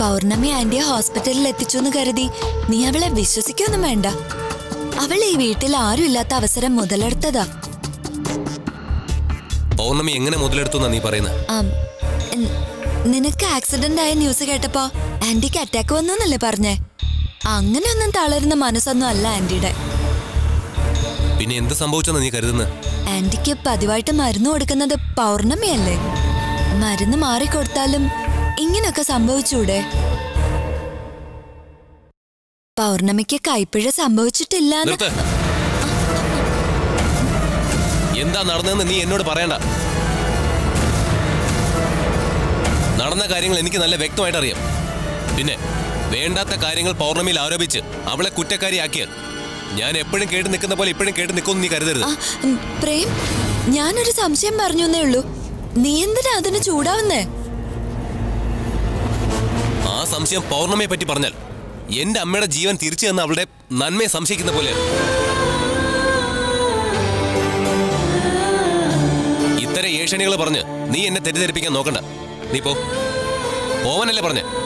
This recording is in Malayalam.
പൗർണമി ആന്റിയെ ഹോസ്പിറ്റലിൽ എത്തിച്ചു എന്ന് കരുതി നീ അവളെ വിശ്വസിക്കൊന്നും വേണ്ട അവൾ ഈ വീട്ടിൽ ആരും ഇല്ലാത്ത അവസരം മുതലെടുത്തതാ പൗർണമി എങ്ങനെ മുതലെടുത്തു എന്നാ നീ പറയുന്നത് ആം, ൻ- നിനക്ക് ആക്സിഡന്റ് ആയ ന്യൂസ് കേട്ടപ്പോ ആന്റിക്ക് അറ്റാക്ക് വന്നു എന്നല്ലേ പറഞ്ഞേ അങ്ങനെയൊന്നും തളരുന്ന മനസ്സൊന്നും അല്ല ആന്റിയുടെ പിന്നെ എന്ത് സംഭവിച്ചെന്ന് നീ കരുതുന്നത് ആന്റിക്ക് പതിവായിട്ട് മരുന്ന് കൊടുക്കുന്നത് പൗർണമിയല്ലേ മരുന്ന് മാറിക്കൊടുത്താലും ഇങ്ങനൊക്കെ സംഭവിച്ചൂടെ പൗർണമിക്ക് കൈപ്പിഴ സംഭവിച്ചിട്ടില്ല നിർത്ത് എന്താ നടന്നതെന്ന് നീ എന്നോട് പറയണ്ട നടന്ന കാര്യങ്ങൾ എനിക്ക് നല്ല വ്യക്തമായിട്ട് അറിയാം പിന്നെ വേണ്ടാത്ത കാര്യങ്ങൾ പൗർണമിയിൽ ആരോപിച്ച് അവളെ കുറ്റക്കാരിയാക്കിയാൽ ഞാൻ എപ്പോഴും കേട്ട് നിൽക്കുന്ന പോലെ ഇപ്പോഴും കേട്ട് നിൽക്കുമെന്ന് നീ കരുതരുത് പ്രേം ഞാനൊരു സംശയം പറഞ്ഞു എന്നേ ഉള്ളൂ നീ എന്തിനാ അതിന് ചൂടാവുന്നേ ആ സംശയം പൗർണമിയെ പറ്റി പറഞ്ഞാൽ എന്റെ അമ്മയുടെ ജീവൻ തിരിച്ചു തന്ന അവളുടെ നന്മയെ സംശയിക്കുന്ന പോലെ ഇത്തരം ഏഷണികൾ പറഞ്ഞ് നീ എന്നെ തെറ്റിദ്ധരിപ്പിക്കാൻ നോക്കണ്ട നീ പോ പോവാനല്ലേ പറഞ്ഞേ